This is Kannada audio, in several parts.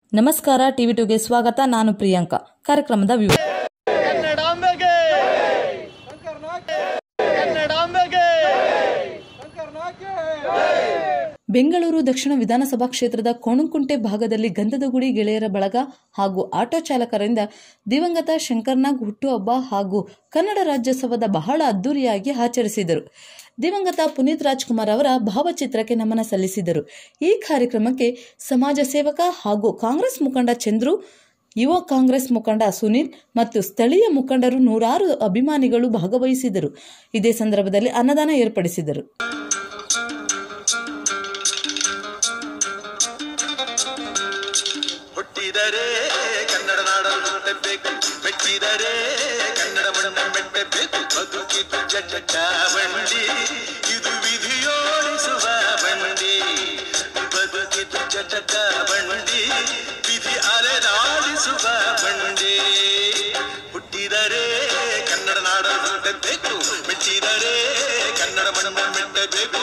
ನಮಸ್ಕಾರ ಟಿವಿ ಟುಗೆ ಸ್ವಾಗತ ನಾನು ಪ್ರಿಯಾಂಕಾ ಕಾರ್ಯಕ್ರಮದ ವಿವರ ಕನ್ನಡಾಂಬೆಗೆ ಕನ್ನಡಾಂಬೆಗೆ ಬೆಂಗಳೂರು ದಕ್ಷಿಣ ವಿಧಾನಸಭಾ ಕ್ಷೇತ್ರದ ಕೋಣಂಕುಂಟೆ ಭಾಗದಲ್ಲಿ ಗಂಧದ ಗುಡಿ ಗೆಳೆಯರ ಬಳಗ ಹಾಗೂ ಆಟೋ ಚಾಲಕರಿಂದ ದಿವಂಗತ ಶಂಕರ್ನಾಗ್ ಹುಟ್ಟುಹಬ್ಬ ಹಾಗೂ ಕನ್ನಡ ರಾಜ್ಯೋತ್ಸವದ ಬಹಳ ಅದ್ದೂರಿಯಾಗಿ ಆಚರಿಸಿದರು ದಿವಂಗತ ಪುನೀತ್ ರಾಜ್ಕುಮಾರ್ ಅವರ ಭಾವಚಿತ್ರಕ್ಕೆ ನಮನ ಸಲ್ಲಿಸಿದರು ಈ ಕಾರ್ಯಕ್ರಮಕ್ಕೆ ಸಮಾಜ ಸೇವಕ ಹಾಗೂ ಕಾಂಗ್ರೆಸ್ ಮುಖಂಡ ಚಂದ್ರು ಯುವ ಕಾಂಗ್ರೆಸ್ ಮುಖಂಡ ಸುನಿಲ್ ಮತ್ತು ಸ್ಥಳೀಯ ಮುಖಂಡರು ನೂರಾರು ಅಭಿಮಾನಿಗಳು ಭಾಗವಹಿಸಿದರು ಇದೇ ಸಂದರ್ಭದಲ್ಲಿ ಅನ್ನದಾನ ಏರ್ಪಡಿಸಿದರು ಹುಟ್ಟಿದರೆ ಕನ್ನಡ ನಾಡನ್ನು ಹುಟ್ಟಬೇಕು ಮೆಚ್ಚಿದರೆ ಕನ್ನಡ ಮಣ್ಣ ಮೆಟ್ಟಬೇಕು ಬದುಕಿತು ಜಟ ಬಂಡಿ ಇದು ವಿಧಿಯೋಡಿಸುವ ಬಂಡಿ ಬದುಕಿತು ಜಟ ಬಂಡಿ ವಿಧಿ ಅಲೆದಾಡಿಸುವ ಬಂಡಿ ಹುಟ್ಟಿದರೆ ಕನ್ನಡ ನಾಡನ್ನು ಹುಟ್ಟಬೇಕು ಮೆಚ್ಚಿದರೆ ಕನ್ನಡ ಮಣ್ಣ ಮೆಟ್ಟಬೇಕು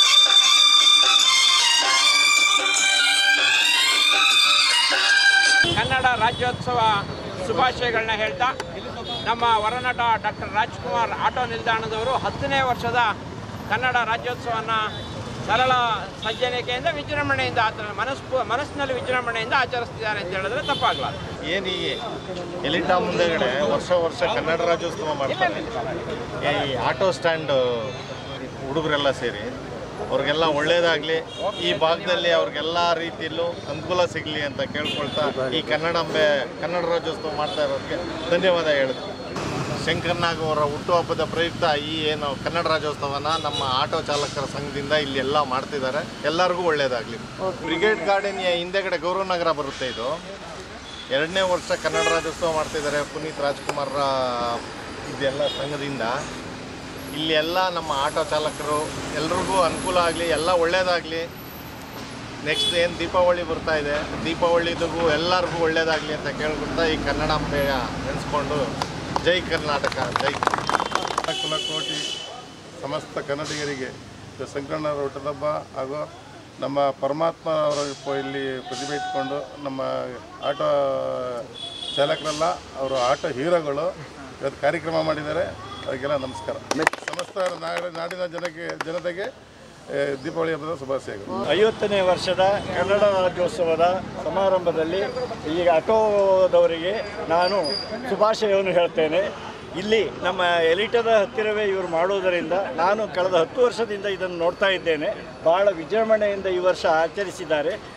ಕನ್ನಡ ರಾಜ್ಯೋತ್ಸವ ಶುಭಾಶಯಗಳನ್ನ ಹೇಳ್ತಾ ನಮ್ಮ ವರನಟ ಡಾಕ್ಟರ್ ರಾಜ್ಕುಮಾರ್ ಆಟೋ ನಿಲ್ದಾಣದವರು ಹತ್ತನೇ ವರ್ಷದ ಕನ್ನಡ ರಾಜ್ಯೋತ್ಸವನ ಸರಳ ಸಜ್ಜನಿಕೆಯಿಂದ ವಿಜೃಂಭಣೆಯಿಂದ ಆಚರ ಮನಸ್ಪು ಮನಸ್ಸಿನಲ್ಲಿ ವಿಜೃಂಭಣೆಯಿಂದ ಆಚರಿಸ್ತಿದ್ದಾರೆ ಅಂತ ಹೇಳಿದ್ರೆ ತಪ್ಪಾಗಲಾರ್ದು ಏನು ಈ ಎಲಿಟಾ ಮುಂದೆಗಡೆ ವರ್ಷ ವರ್ಷ ಕನ್ನಡ ರಾಜ್ಯೋತ್ಸವ ಮಾಡ್ತಾರೆ ಈ ಆಟೋ ಸ್ಟ್ಯಾಂಡ್ ಹುಡುಗರೆಲ್ಲ ಸೇರಿ ಅವ್ರಿಗೆಲ್ಲ ಒಳ್ಳೇದಾಗಲಿ ಈ ಭಾಗದಲ್ಲಿ ಅವ್ರಿಗೆಲ್ಲ ರೀತಿಯಲ್ಲೂ ಅನುಕೂಲ ಸಿಗಲಿ ಅಂತ ಕೇಳ್ಕೊಳ್ತಾ ಈ ಕನ್ನಡಾಂಬೆ ಕನ್ನಡ ರಾಜ್ಯೋತ್ಸವ ಮಾಡ್ತಾ ಇರೋರಿಗೆ ಧನ್ಯವಾದ ಹೇಳ್ತೀನಿ ಶಂಕರ್ನಾಗ್ ಅವರ ಹುಟ್ಟುಹಬ್ಬದ ಪ್ರಯುಕ್ತ ಈ ಏನು ಕನ್ನಡ ರಾಜ್ಯೋತ್ಸವನ ನಮ್ಮ ಆಟೋ ಚಾಲಕರ ಸಂಘದಿಂದ ಇಲ್ಲಿ ಎಲ್ಲ ಮಾಡ್ತಿದ್ದಾರೆ ಎಲ್ಲರಿಗೂ ಒಳ್ಳೇದಾಗಲಿ ಬ್ರಿಗೇಡ್ ಗಾರ್ಡನ್ ಹಿಂದೆಗಡೆ ಗೌರವನಗರ ಬರುತ್ತೆ ಇದು ಎರಡನೇ ವರ್ಷ ಕನ್ನಡ ರಾಜ್ಯೋತ್ಸವ ಮಾಡ್ತಿದ್ದಾರೆ ಪುನೀತ್ ರಾಜ್ಕುಮಾರ್ ಆ, ಇದೆಲ್ಲ ಸಂಘದಿಂದ ಇಲ್ಲಿ ಎಲ್ಲ ನಮ್ಮ ಆಟೋ ಚಾಲಕರು ಎಲ್ರಿಗೂ ಅನುಕೂಲ ಆಗಲಿ ಎಲ್ಲ ಒಳ್ಳೇದಾಗಲಿ ನೆಕ್ಸ್ಟ್ ಏನು ದೀಪಾವಳಿ ಬರ್ತಾ ಇದೆ ದೀಪಾವಳಿದಿಗೂ ಎಲ್ಲರಿಗೂ ಒಳ್ಳೇದಾಗಲಿ ಅಂತ ಕೇಳ್ಕೊಳ್ತಾ ಈ ಕನ್ನಡಾಂಬೆಯ ನೆನೆಸ್ಕೊಂಡು ಜೈ ಕರ್ನಾಟಕ ಜೈ ಕುಲಕೋಟಿ ಸಮಸ್ತ ಕನ್ನಡಿಗರಿಗೆ ಇದು ಸಂಕಣ್ಣರ ಹುಟ್ಟದಬ್ಬ ಹಾಗೂ ನಮ್ಮ ಪರಮಾತ್ಮ ಅವರ ಪ- ಇಲ್ಲಿ ಪ್ರತಿಭೆ ಇಟ್ಕೊಂಡು ನಮ್ಮ ಆಟೋ ಚಾಲಕರೆಲ್ಲ ಅವರು ಆಟೋ ಹೀರೋಗಳು ಇವತ್ತು ಕಾರ್ಯಕ್ರಮ ಮಾಡಿದ್ದಾರೆ ಅವರಿಗೆಲ್ಲ ನಮಸ್ಕಾರ ಸಮಸ್ತ ನಾಡ ನಾಡಿನ ಜನಕ್ಕೆ ಜನತೆಗೆ ಆ, ದೀಪಾವಳಿ ಹಬ್ಬದ ಶುಭಾಶಯಗಳು ಐವತ್ತನೇ ವರ್ಷದ ಕನ್ನಡ ರಾಜ್ಯೋತ್ಸವದ ಸಮಾರಂಭದಲ್ಲಿ ಈಗ ಆಟೋದವರಿಗೆ ನಾನು ಶುಭಾಶಯವನ್ನು ಹೇಳ್ತೇನೆ ಇಲ್ಲಿ ನಮ್ಮ ಎಲಿಟದ ಹತ್ತಿರವೇ ಇವರು ಮಾಡುವುದರಿಂದ ನಾನು ಕಳೆದ ಹತ್ತು ವರ್ಷದಿಂದ ಇದನ್ನು ನೋಡ್ತಾ ಇದ್ದೇನೆ ಬಹಳ ವಿಜೃಂಭಣೆಯಿಂದ ಈ ವರ್ಷ ಆಚರಿಸಿದ್ದಾರೆ